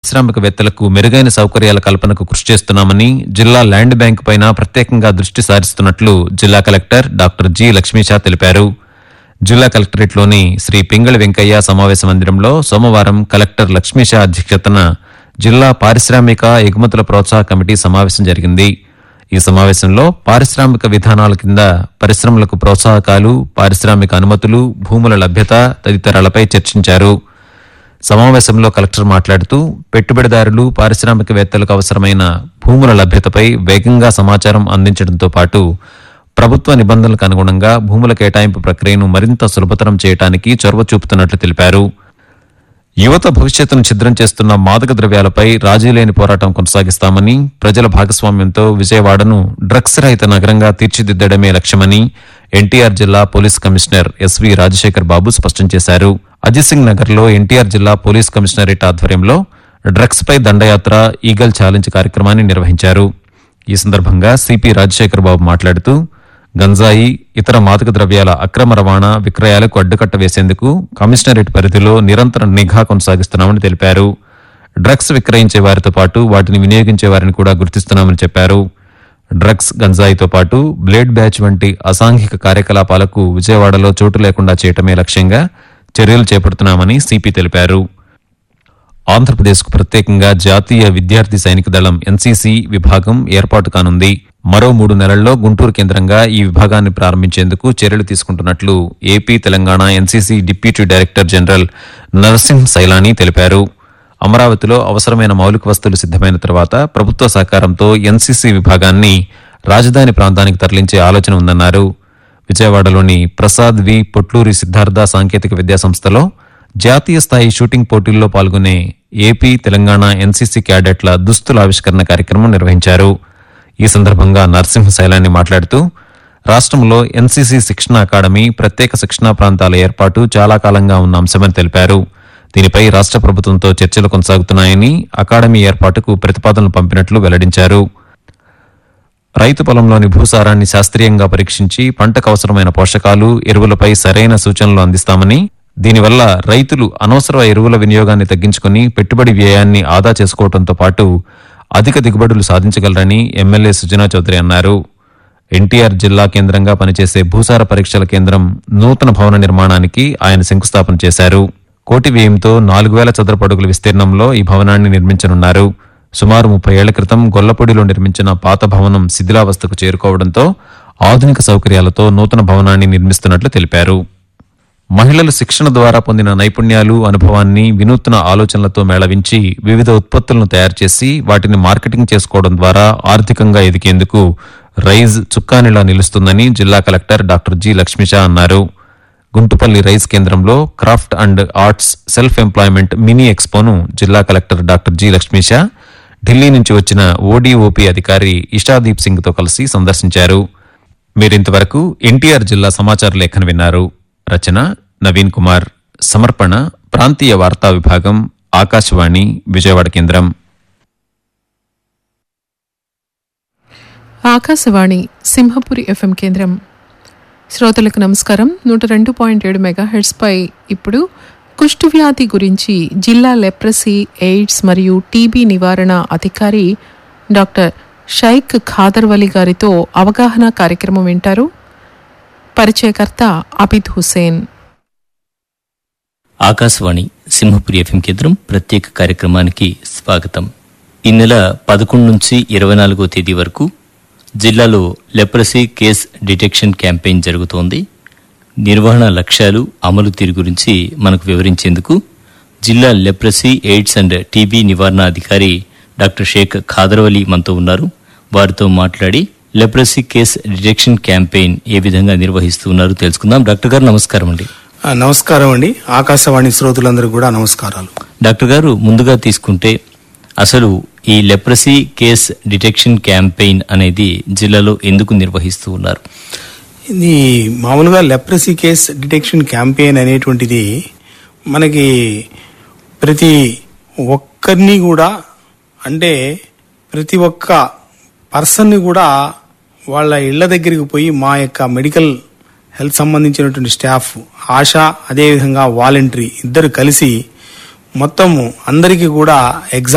పారిశ్రామికవేత్తలకు మెరుగైన సౌకర్యాల కల్పనకు కృషి చేస్తున్నామని జిల్లా ల్యాండ్ బ్యాంక్ పైన ప్రత్యేకంగా దృష్టి సారిస్తున్నట్లు జిల్లా కలెక్టర్ డాక్టర్ జి లక్ష్మీషా తెలిపారు జిల్లా కలెక్టరేట్లోని శ్రీ పింగళి వెంకయ్య సమావేశ మందిరంలో సోమవారం కలెక్టర్ లక్ష్మీషా అధ్యక్షతన జిల్లా పారిశ్రామిక ఎగుమతుల ప్రోత్సాహ కమిటీ సమావేశం జరిగింది ఈ సమావేశంలో పారిశ్రామిక విధానాల కింద పరిశ్రమలకు ప్రోత్సాహకాలు పారిశ్రామిక అనుమతులు భూముల లభ్యత తదితరాలపై చర్చించారు సమావేశంలో కలెక్టర్ మాట్లాడుతూ పెట్టుబడిదారులు పారిశ్రామికవేత్తలకు అవసరమైన భూముల లభ్యతపై వేగంగా సమాచారం అందించడంతో పాటు ప్రభుత్వ నిబంధనలకు అనుగుణంగా భూముల కేటాయింపు ప్రక్రియను మరింత సులభతరం చేయడానికి చొరవ చూపుతున్నట్లు తెలిపారు యువత భవిష్యత్తును ఛిద్రం చేస్తున్న మాదక ద్రవ్యాలపై రాజీ లేని పోరాటం కొనసాగిస్తామని ప్రజల భాగస్వామ్యంతో విజయవాడను డ్రగ్స్ రహిత నగరంగా తీర్చిదిద్దడమే లక్ష్యమని ఎన్టీఆర్ జిల్లా police commissioner SV Rajasekhar Babu స్పష్టం చేశారు అజిత్ సింగ్ నగర్ లో ఎన్టీఆర్ జిల్లా పోలీస్ కమిషనరేట్ ఆధ్వర్యంలో డ్రగ్స్ పై దండయాత్ర ఈగల్ ఛాలెంజ్ కార్యక్రమాన్ని నిర్వహించారు ఈ సందర్భంగా సిపి రాజశేఖర్ బాబు మాట్లాడుతూ గంజాయి ఇతర మాదక ద్రవ్యాల అక్రమ రవాణా విక్రయాలకు అడ్డుకట్ట వేసేందుకు కమిషనరేట్ పరిధిలో నిరంతర నిఘా కొనసాగిస్తున్నామని తెలిపారు డ్రగ్స్ విక్రయించే వారితో పాటు వాటిని వినియోగించే వారిని కూడా గుర్తిస్తున్నామని చెప్పారు డ్రగ్స్ గంజాయితో పాటు బ్లేడ్ బ్యాచ్ వంటి అసాంఘిక కార్యకలాపాలకు విజయవాడలో చోటు లేకుండా చేయటమే లక్ష్యంగా చర్యలు చేపడుతున్నామని సిపి తెలిపారు ఆంధ్రప్రదేశ్కు ప్రత్యేకంగా జాతీయ విద్యార్థి సైనిక దళం ఎన్సీసీ విభాగం ఏర్పాటు కానుంది మరో మూడు నెలల్లో గుంటూరు కేంద్రంగా ఈ విభాగాన్ని ప్రారంభించేందుకు చర్యలు తీసుకుంటున్నట్లు AP Telangana NCC deputy director general Narasimh Sailani తెలిపారు అమరావతిలో అవసరమైన మౌలిక వస్తువులు సిద్దమైన తర్వాత ప్రభుత్వ సహకారంతో ఎన్సీసీ విభాగాన్ని రాజధాని ప్రాంతానికి తరలించే ఆలోచన ఉందన్నారు విజయవాడలోని ప్రసాద్ వి పొట్లూరి సిద్ధార్థ సాంకేతిక విద్యా సంస్థలో జాతీయ స్థాయి షూటింగ్ పోటీల్లో పాల్గొనే ఏపీ తెలంగాణ ఎన్సీసీ క్యాడెట్ల దుస్తుల ఆవిష్కరణ కార్యక్రమం నిర్వహించారు ఈ సందర్భంగా నరసింహ శైలాన్ని మాట్లాడుతూ రాష్ట్రంలో ఎన్సీసీ శిక్షణ అకాడమీ ప్రత్యేక శిక్షణా ప్రాంతాల ఏర్పాటు చాలా కాలంగా ఉన్న అంశమని తెలిపారు దీనిపై రాష్ట్ర ప్రభుత్వంతో చర్చలు కొనసాగుతున్నాయని అకాడమీ ఏర్పాటుకు ప్రతిపాదనలు పంపినట్లు వెల్లడించారు రైతు పొలంలోని భూసారాన్ని శాస్త్రీయంగా పరీక్షించి పంటకు అవసరమైన పోషకాలు ఎరువులపై సరైన సూచనలు అందిస్తామని దీనివల్ల రైతులు అనవసర ఎరువుల వినియోగాన్ని తగ్గించుకుని పెట్టుబడి వ్యయాన్ని ఆదా చేసుకోవడంతో పాటు అధిక దిగుబడులు సాధించగలరని ఎమ్మెల్యే సుజనా చౌదరి అన్నారు ఎన్టీఆర్ జిల్లా కేంద్రంగా పనిచేసే భూసార పరీక్షల కేంద్రం నూతన భవన నిర్మాణానికి ఆయన శంకుస్థాపన చేశారు కోటి వ్యయంతో నాలుగు వేల చదరపు అడుగుల విస్తీర్ణంలో ఈ భవనాన్ని నిర్మించనున్నారు సుమారు ముప్పై ఏళ్ల క్రితం గొల్లపూడిలో నిర్మించిన పాత భవనం శిథిలావస్థకు చేరుకోవడంతో ఆధునిక సౌకర్యాలతో నూతన భవనాన్ని నిర్మిస్తున్నట్లు తెలిపారు మహిళలు శిక్షణ ద్వారా పొందిన నైపుణ్యాలు అనుభవాన్ని వినూత్న ఆలోచనలతో మేళవించి వివిధ ఉత్పత్తులను తయారు చేసి వాటిని మార్కెటింగ్ చేసుకోవడం ద్వారా ఆర్థికంగా ఎదిగేందుకు రైజ్ చుక్కానిలా నిలుస్తుందని జిల్లా కలెక్టర్ డాక్టర్ జి లక్ష్మిషా అన్నారు గుంటుపల్లి రైస్ కేంద్రంలో craft and arts self employment mini ఎక్స్పోను జిల్లా collector doctor G Lakshmisha Delhi నుంచి వచ్చిన ఓడీఓపీ అధికారి ఇషాదీప్ సింగ్ తో కలిసి సందర్శించారు మీరింతవరకు ఎన్టీఆర్ జిల్లా సమాచార లేఖను విన్నారు రచన నవీన్ కుమార్ సమర్పణ ప్రాంతీయ వార్తా విభాగం ఆకాశవాణి విజయవాడ కేంద్రం ఆకాశవాణి సింహపురి ఎఫ్ఎం కేంద్రం శ్రోతలకు నమస్కారం నూట రెండు పాయింట్ ఏడు మెగాహెడ్స్పై ఇప్పుడు కుష్టు వ్యాధి గురించి జిల్లా లెప్రసీ ఎయిడ్స్ మరియు టీబీ నివారణ అధికారి డాక్టర్ షైక్ ఖాదర్వలి గారితో అవగాహన కార్యక్రమం వింటారు పరిచయకర్త అబిద్ హుసేన్ ఆకాశవాణి సింహపురి ఎఫ్ఎం కేంద్రం ప్రత్యేక కార్యక్రమానికి స్వాగతం ఈ నెల పదకొండు నుంచి ఇరవై నాలుగో తేదీ వరకు జిల్లాలో లెప్రసీ కేస్ డిటెక్షన్ క్యాంపెయిన్ జరుగుతోంది నిర్వహణ లక్ష్యాలు అమలు తీరు గురించి మనకు వివరించేందుకు జిల్లా లెప్రసీ ఎయిడ్స్ అండ్ టీబీ నివారణ అధికారి డాక్టర్ షేక్ ఖాదర్వలి మనతో ఉన్నారు వారితో మాట్లాడి లెప్రసీ కేస్ డిటెక్షన్ క్యాంపెయిన్ ఏ విధంగా నిర్వహిస్తూ ఉన్నారు తెలుసుకుందాం డాక్టర్ గారు నమస్కారం అండి ఆ, నమస్కారం అండి ఆకాశవాణి శ్రోతలందరూ కూడా నమస్కారాలు డాక్టర్ గారు ముందుగా తీసుకుంటే అసలు ఈ లెప్రసీ కేస్ డిటెక్షన్ క్యాంపెయిన్ అనేది జిల్లాలో ఎందుకు నిర్వహిస్తూ ఉన్నారు ఇది మామూలుగా లెప్రసీ కేస్ డిటెక్షన్ క్యాంపెయిన్ అనేటువంటిది మనకి ప్రతి ఒక్కరిని కూడా అంటే ప్రతి ఒక్క పర్సన్ని కూడా వాళ్ళ ఇళ్ల దగ్గరికి పోయి మా యొక్క మెడికల్ హెల్త్ సంబంధించినటువంటి స్టాఫ్ ఆశా అదేవిధంగా వాలంటరీ ఇద్దరు కలిసి మొత్తం అందరికీ కూడా ఎగ్జామ్